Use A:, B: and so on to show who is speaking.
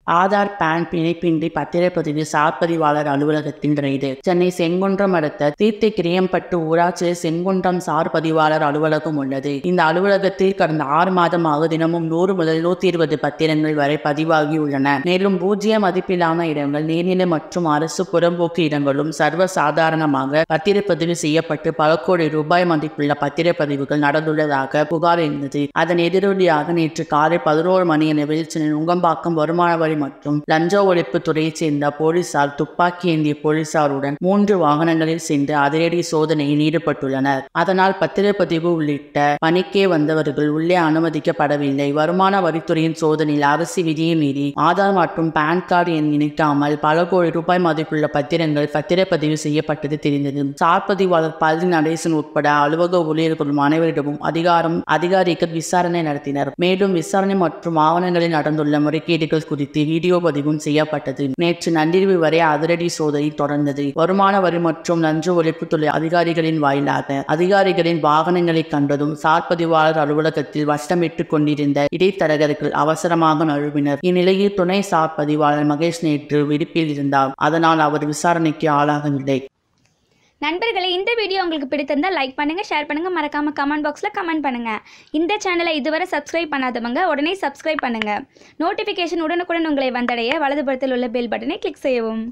A: Aadhaar pan இணைப்பின்றி பத்திரப்பதிவு சார்பதிவாளர் அலுவலகத்தின் raid Chennai Sengundram அடுத்த தீர்த்தி கிரியம்பட்டு ஊராட்சியில் செங்குன்றம் சார் பதிவாளர் அலுவலகம் உள்ளது இந்த அலுவலகத்தில் கடந்த ஆறு மாதமாக தினமும் நூறு முதல் நூத்தி இருபது பத்திரங்கள் வரை பதிவாகி உள்ளன மேலும் பூஜ்ஜிய மதிப்பிலான இடங்கள் நீர்நிலை மற்றும் அரசு புறம்போக்கு இடங்களும் சர்வ சாதாரணமாக பத்திரப்பதிவு செய்யப்பட்டு பல கோடி ரூபாய் மதிப்புள்ள பத்திரப்பதிவுகள் நடந்துள்ளதாக புகார் இருந்தது அதன் எதிரொலியாக நேற்று காலை பதினோரு மணி அளவில் சென்னை நுங்கம்பாக்கம் வருமான வரி மற்றும் லஞ்ச ஒழிப்பு துறையைச் சேர்ந்த போலீசார் துப்பாக்கி ஏந்திய போலீசாருடன் மூன்று வாகனங்களில் சென்று அதிரடி சோதனையில் ஈடுபட்டுள்ளனர் அதனால் பத்திரப்பதிவு உள்ளிட்ட பணிக்கே வந்தவர்கள் உள்ளே அனுமதிக்கப்படவில்லை வருமான வரித்துறையின் சோதனையில் அரசு விதியை மீறி ஆதார் மற்றும் பான் கார்டு எண் இணைக்காமல் பல கோடி ரூபாய் மதிப்புள்ள பத்திரங்கள் பத்திரப்பதிவு செய்யப்பட்டது தெரிந்தது சார்பதிவாளர் பல்தி நடேசன் உட்பட அலுவலக ஊழியர்களும் அனைவரிடமும் அதிகாரம் அதிகாரிகள் விசாரணை நடத்தினர் மேலும் விசாரணை மற்றும் ஆவணங்களில் நடந்துள்ள முறைகேடுகள் குறித்து வீடியோ பதிவும் செய்யப்பட்டது நேற்று நள்ளிரவு வரை அதிரடி சோதனை தொடர்ந்தது வருமான வரி மற்றும் லஞ்ச ஒழிப்புத்துறை அதிகாரிகளின் வாயிலாக அதிகாரிகளின் வாகனங்களை கண்டதும் சார்பதிவாளர் அலுவலகத்தில் வட்டமிட்டுக் கொண்டிருந்த இடைத்தரகர்கள் அவசரமாக நழுவினர் இந்நிலையில் துணை சார்பதிவாளர் மகேஷ் நேற்று விடுப்பில் இருந்தார் அதனால் அவர் விசாரணைக்கு ஆளாகவில்லை
B: நண்பர்களே இந்த வீடியோ உங்களுக்கு பிடித்திருந்தால் லைக் பண்ணுங்க ஷேர் பண்ணுங்க மறக்காம கமெண்ட் பாக்ஸில் கமெண்ட் பண்ணுங்க இந்த சேனலை இதுவரை சப்ஸ்கிரைப் பண்ணாதவங்க உடனே சப்ஸ்கிரைப் பண்ணுங்க நோட்டிஃபிகேஷன் உடனுக்குடன் உங்களை வந்தடைய வலதுபுறத்தில் உள்ள பெல் பட்டனை கிளிக் செய்யவும்